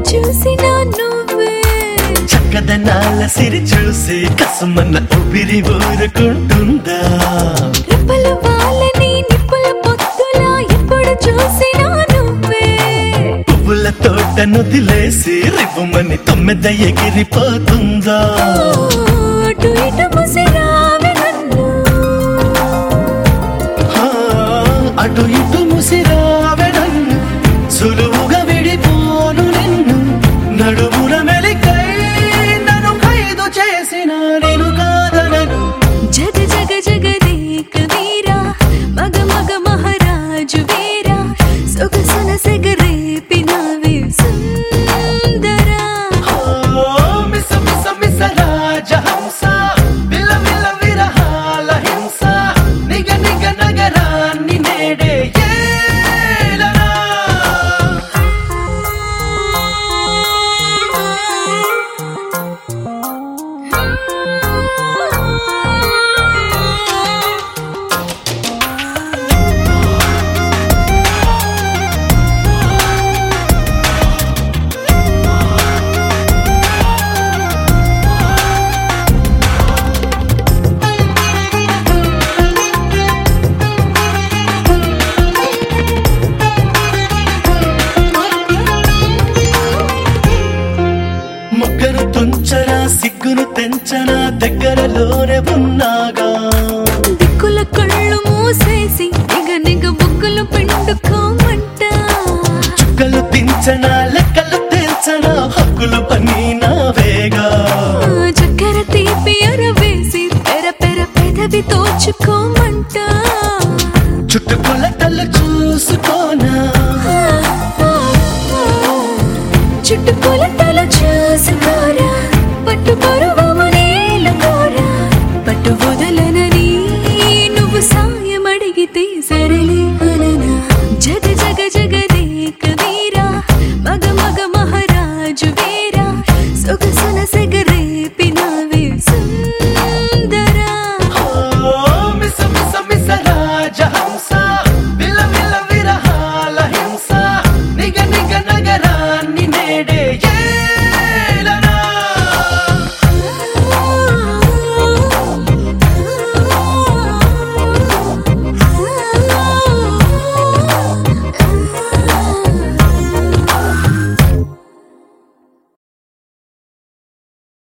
చూసినా నువ్వే చక్కదనాల సిరి చూసి కసుమన్న ఊపిరి ఊరుకుంటుందా రెప్పల వాళ్ళని నిప్పుల పొత్తులా ఎప్పుడు చూసినా నువ్వే పువ్వుల తోట నుదిలేసి రివ్వుమని తొమ్మిద ఎగిరిపోతుందా అటు ఇటు ముసిరావే నన్ను ఆ, అటు ఇటు ముసిరావెడన్ను సులువుగా విడిపోను నిన్ను నడుమున మెలికై నన్ను ఖైదు చేసిన నేను కాదనను జగ జగ జగదేక వీరా మగ మగ మహారాజు వీరా సొగసున సెగరేపినవే సుందరా ఓ, మిస మిస మిస రాజహంస విల విల విరహాల హింస నిగ నిగ నగరాన్ని నేడే ఏలరా ముగ్గురు తుంచరా సిగ్గును తెంచరా దగ్గరలోనే ఉన్నాగా దిక్కుల కళ్ళు మూసేసి నిగ నిగ బుక్కులు పిండుకోమంట చుక్కలు తించనా లెక్కలు తేల్చనా హక్కులు పని నావేగా చక్కెర తీపి అరవేసి పెర పెర పెదవి తోచుకోమంట చుట్టుకొలతలు చూసుకోనా చుట్టుకొల తల చూసుకోరా పట్టు పరువము నేలకోరా పట్టు వదలనని నువ్వు సాయం అడిగితే సరలే అననా జగ జగ జగదేక వీరా మగ మగ మహారాజు వీరా సొగసున సెగరేపినవే సుందరా ఓ మిస మిస మిస రాజహంస